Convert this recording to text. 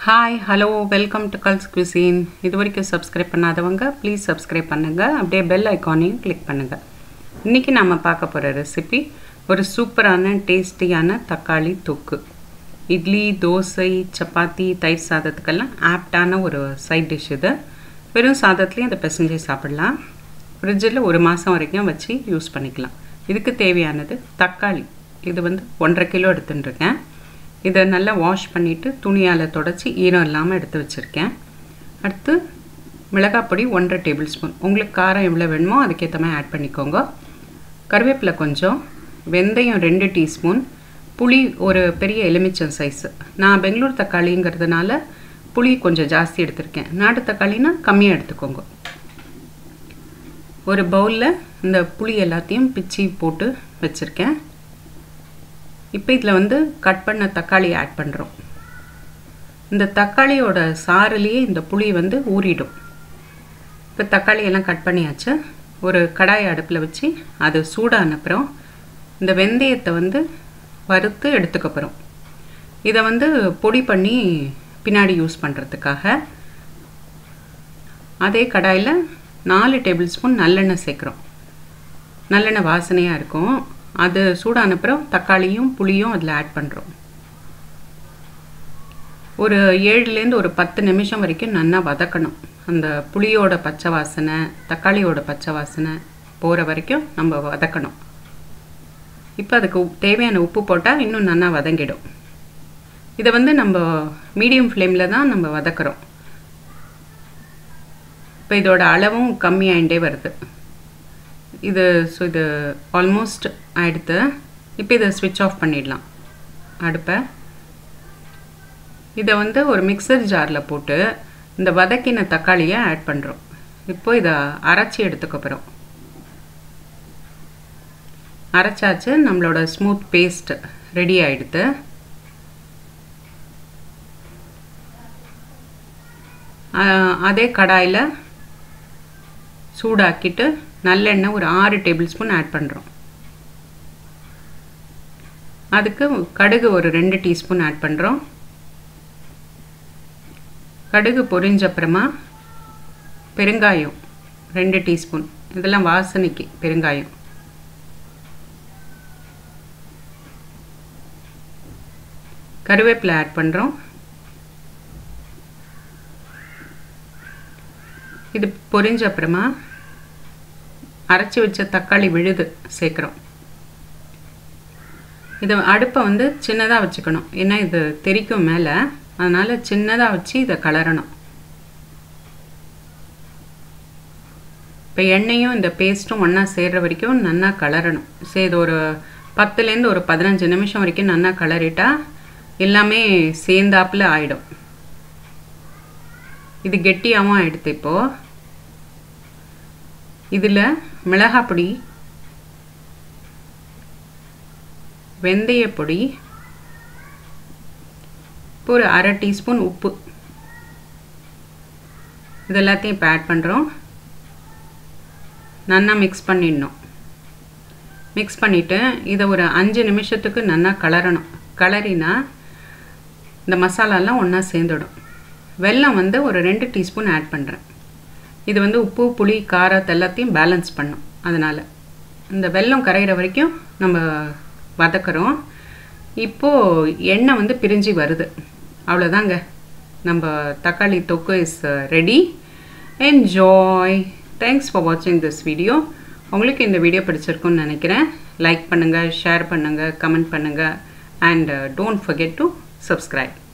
hi hello welcome to Kal's cuisine இது வரைக்கும் subscribe பண்ணாதவங்க ப்ளீஸ் சப்ஸ்கிரைப் பண்ணுங்கள் அப்படியே பெல் ஐக்கானையும் கிளிக் பண்ணுங்கள் இன்றைக்கி நம்ம பார்க்க போகிற ரெசிபி ஒரு சூப்பரான டேஸ்டியான தக்காளி தொக்கு இட்லி தோசை சப்பாத்தி தயிர் சாதத்துக்கெல்லாம் ஆப்டான ஒரு சைட் டிஷ் இது வெறும் சாதத்துலேயும் அதை பிசைஞ்சு சாப்பிடலாம் ஃப்ரிட்ஜில் ஒரு மாதம் வரைக்கும் வச்சு யூஸ் பண்ணிக்கலாம் இதுக்கு தேவையானது தக்காளி இது வந்து ஒன்றரை கிலோ எடுத்துட்டுருக்கேன் இதை நல்லா வாஷ் பண்ணிவிட்டு துணியால் தொடச்சி ஈரம் இல்லாமல் எடுத்து வச்சுருக்கேன் அடுத்து மிளகாய் பொடி ஒன்றரை டேபிள் ஸ்பூன் உங்களுக்கு காரம் எவ்வளோ வேணுமோ அதுக்கேற்ற மாதிரி ஆட் பண்ணிக்கோங்க கருவேப்பிலை கொஞ்சம் வெந்தயம் ரெண்டு டீஸ்பூன் புளி ஒரு பெரிய எலுமிச்சம் சைஸு நான் பெங்களூர் தக்காளிங்கிறதுனால புளி கொஞ்சம் ஜாஸ்தி எடுத்திருக்கேன் நாட்டு தக்காளினா கம்மியாக எடுத்துக்கோங்க ஒரு பவுலில் இந்த புளி எல்லாத்தையும் பிச்சு போட்டு வச்சுருக்கேன் இப்போ இதில் வந்து கட் பண்ண தக்காளி ஆட் பண்ணுறோம் இந்த தக்காளியோட சாறுலேயே இந்த புளி வந்து ஊறிடும் இப்போ தக்காளி எல்லாம் கட் பண்ணியாச்சு ஒரு கடாய் அடுப்பில் வச்சு அது சூடான அப்புறம் இந்த வெந்தயத்தை வந்து வறுத்து எடுத்துக்க போகிறோம் இதை வந்து பொடி பண்ணி பின்னாடி யூஸ் பண்ணுறதுக்காக அதே கடாயில் நாலு டேபிள் ஸ்பூன் நல்லெண்ணெய் சேர்க்குறோம் நல்லெண்ணெய் வாசனையாக இருக்கும் அது சூடான அப்புறம் தக்காளியும் புளியும் அதில் ஆட் பண்ணுறோம் ஒரு ஏழுலேருந்து ஒரு பத்து நிமிஷம் வரைக்கும் நல்லா வதக்கணும் அந்த புளியோட பச்சை வாசனை தக்காளியோட பச்சை வாசனை போகிற வரைக்கும் நம்ம வதக்கணும் இப்போ அதுக்கு தேவையான உப்பு போட்டால் இன்னும் நல்லா வதங்கிடும் இதை வந்து நம்ம மீடியம் ஃப்ளேமில் தான் நம்ம வதக்குறோம் இப்போ இதோட அளவும் கம்மியாகிட்டே வருது இது ஸோ இது ஆல்மோஸ்ட் ஆகிடுத்து இப்போ இதை ஸ்விட்ச் ஆஃப் பண்ணிடலாம் அடுப்பை இதை வந்து ஒரு மிக்சர் ஜாரில் போட்டு இந்த வதக்கின தக்காளியை ஆட் பண்ணுறோம் இப்போ இதை அரைச்சி எடுத்துக்க போகிறோம் அரைச்சாச்சு நம்மளோட ஸ்மூத் பேஸ்ட் ரெடி ஆகிடுது அதே கடாயில் சூடாக்கிட்டு நல்லெண்ணெய் ஒரு ஆறு டேபிள் ஸ்பூன் ஆட் பண்ணுறோம் அதுக்கு கடுகு ஒரு ரெண்டு டீஸ்பூன் ஆட் பண்ணுறோம் கடுகு பொரிஞ்ச அப்புறமா பெருங்காயம் ரெண்டு டீஸ்பூன் இதெல்லாம் வாசனைக்கு பெருங்காயம் கருவேப்பிலை ஆட் பண்ணுறோம் இது பொரிஞ்ச அப்புறமா அரைச்சி வச்ச தக்காளி விழுது சேர்க்குறோம் இதை அடுப்பை வந்து சின்னதாக வச்சுக்கணும் ஏன்னா இது தெரிக்கும் மேலே அதனால் சின்னதாக வச்சு இதை கலரணும் இப்போ எண்ணெயும் இந்த பேஸ்ட்டும் ஒன்றா சேர்கிற வரைக்கும் நல்லா கலரணும் சரி இது ஒரு பத்துலேருந்து ஒரு பதினஞ்சு நிமிஷம் வரைக்கும் நல்லா கலரிட்டா எல்லாமே சேர்ந்தாப்பில் ஆகிடும் இது கெட்டியாகவும் ஆகிடுது இப்போது இதில் மிளகாய் பொடி வெந்தய பொடி இப்போ ஒரு அரை டீஸ்பூன் உப்பு இது எல்லாத்தையும் இப்போ ஆட் பண்ணுறோம் நல்லா மிக்ஸ் பண்ணிடணும் மிக்ஸ் பண்ணிவிட்டு இதை ஒரு அஞ்சு நிமிஷத்துக்கு நல்லா கலரணும் கலரினா இந்த மசாலாலாம் ஒன்றா சேர்ந்துடும் வெல்லம் வந்து ஒரு ரெண்டு டீஸ்பூன் ஆட் பண்ணுறேன் இது வந்து உப்பு புளி காரத்தை எல்லாத்தையும் பேலன்ஸ் பண்ணும் அதனால் இந்த வெல்லம் கரைகிற வரைக்கும் நம்ம வதக்குறோம் இப்போது எண்ணெய் வந்து பிரிஞ்சு வருது அவ்வளோதாங்க நம்ம தக்காளி தொக்கு is ready enjoy thanks for வாட்சிங் திஸ் வீடியோ உங்களுக்கு இந்த வீடியோ பிடிச்சிருக்குன்னு நினைக்கிறேன் லைக் பண்ணுங்கள் ஷேர் பண்ணுங்கள் கமெண்ட் பண்ணுங்கள் and don't forget to subscribe